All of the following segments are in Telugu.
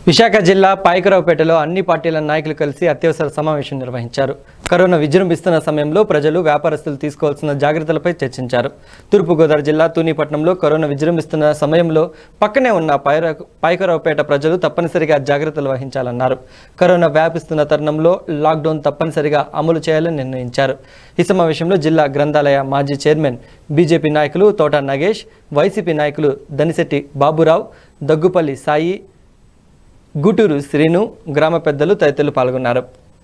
విశాఖ జిల్లా పాయకరావుపేటలో అన్ని పార్టీల నాయకులు కలిసి అత్యవసర సమావేశం నిర్వహించారు కరోనా విజృంభిస్తున్న సమయంలో ప్రజలు వ్యాపారస్తులు తీసుకోవాల్సిన జాగ్రత్తలపై చర్చించారు తూర్పుగోదావరి జిల్లా తూనీపట్నంలో కరోనా విజృంభిస్తున్న సమయంలో పక్కనే ఉన్న పాయర పాయకరావుపేట ప్రజలు తప్పనిసరిగా జాగ్రత్తలు వహించాలన్నారు కరోనా వ్యాపిస్తున్న తరుణంలో లాక్డౌన్ తప్పనిసరిగా అమలు చేయాలని నిర్ణయించారు ఈ సమావేశంలో జిల్లా గ్రంథాలయ మాజీ చైర్మన్ బీజేపీ నాయకులు తోట నగేష్ వైసీపీ నాయకులు దనిశెట్టి బాబురావు దగ్గుపల్లి సాయి గుటూరు శ్రీను గ్రామ పెద్దలు తదితరులు పాల్గొన్నారు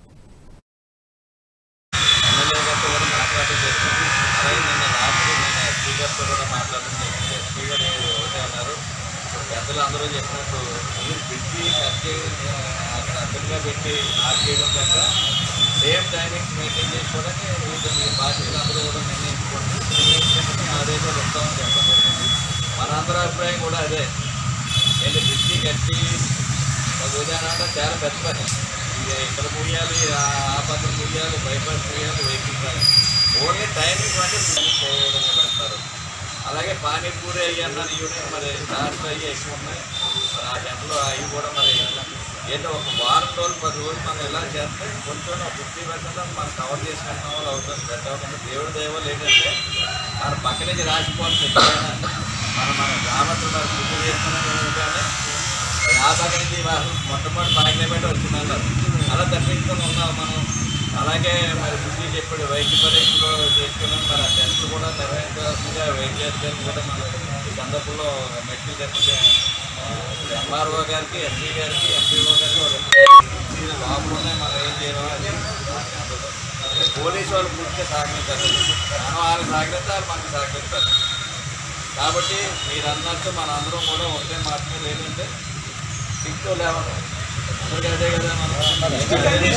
ఎమ్మెల్యే గారితో కూడా మాట్లాడడం జరిగింది అలాగే నిన్న రాత్రి నేను ఎస్పీ గారితో కూడా మాట్లాడడం జరిగింది ఎస్పీ గారు ఒకటే అన్నారు ఇప్పుడు పెద్దలు అందరూ చెప్పినట్టు మీరు పెట్టి కట్టి అక్కడ అడ్డంగా పెట్టి ఆఫ్ చేయడం కనుక సేమ్ టైమింగ్స్ మెయింటైన్ చేసుకోవడానికి వీళ్ళు మీ బాధ్యతలు అందరూ కూడా నిర్ణయించుకోండి నిర్ణయించుకుంటే మేము ఆదేశాలు ఇస్తామని చెప్పడం జరిగింది మన అందరి అభిప్రాయం కూడా అదే ఏంటి బ్రిడ్జి కట్టి ఒక ఉదాహరణ చాలా పెద్ద పని ఇది ఇక్కడ ముయ్యాలి ఆ ఆ పక్కన ముయ్యాలి బైపాస్ ముయ్యాలి వెహికల్ రాలి ఓన్లీ టైమింగ్ అంటే చేయడం పెడతారు అలాగే పానీపూరి అయ్యి అన్నారు యూనియన్ మరి చార్జ్ అయ్యి ఎక్కువ ఉన్నాయి మరి ఆ టైంలో అవి కూడా మరి ఏంటో ఒక వారం రోజులు పది రోజులు మనం ఇలా చేస్తే కొంచెం ఒక ఫిఫ్టీ పర్సెంట్ మనం కవర్ చేసుకుంటున్న వాళ్ళు అవుతుంది బెట్ అవుతుంది దేవుడి దైవాలు ఏంటంటే మన పక్క నుంచి రాసిపోవాలి ఎక్కడైనా మనం మన గ్రామంలో మరి పూజ చేసుకున్నాం కానీ ఆ పక్క నుంచి వాళ్ళు మొట్టమొదటి పది కిలోమీటర్ వచ్చిందన్నారు అలా తప్పించుకొని ఉన్నాం మనం అలాగే మరి బుద్ధి చెప్పాడు వైద్య పరీక్షలో చేసుకున్నాం మరి ఆ టెస్ట్లు కూడా నిర్వహించాల్సిందిగా వైద్య అధికారులు కూడా మనం ఈ సందర్భంలో మెట్లు చెప్తే ఎంఆర్ఓ గారికి ఎస్పీ గారికి ఎంపీఓ గారికి ఒక దీని లోపల ఉన్నాయి మనం ఏం చేయడం అని పోలీసు వాళ్ళు పూర్తిగా సహకరించారు మనం వాళ్ళకి సహకరిస్తారు మనకి సహకరిస్తారు కాబట్టి మీరు అన్నట్టు మన అందరం కూడా ఒకటే మాట మీద ఏంటంటే సిక్స్ లెవెన్ అందరికీ అదే కదా మనం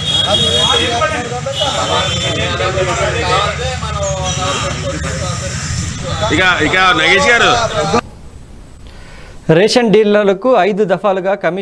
కావాలంటే మనం ఇక ఇక నగేష్ గారు రేషన్ డీలర్లకు ఐదు దఫాలుగా కమిషన్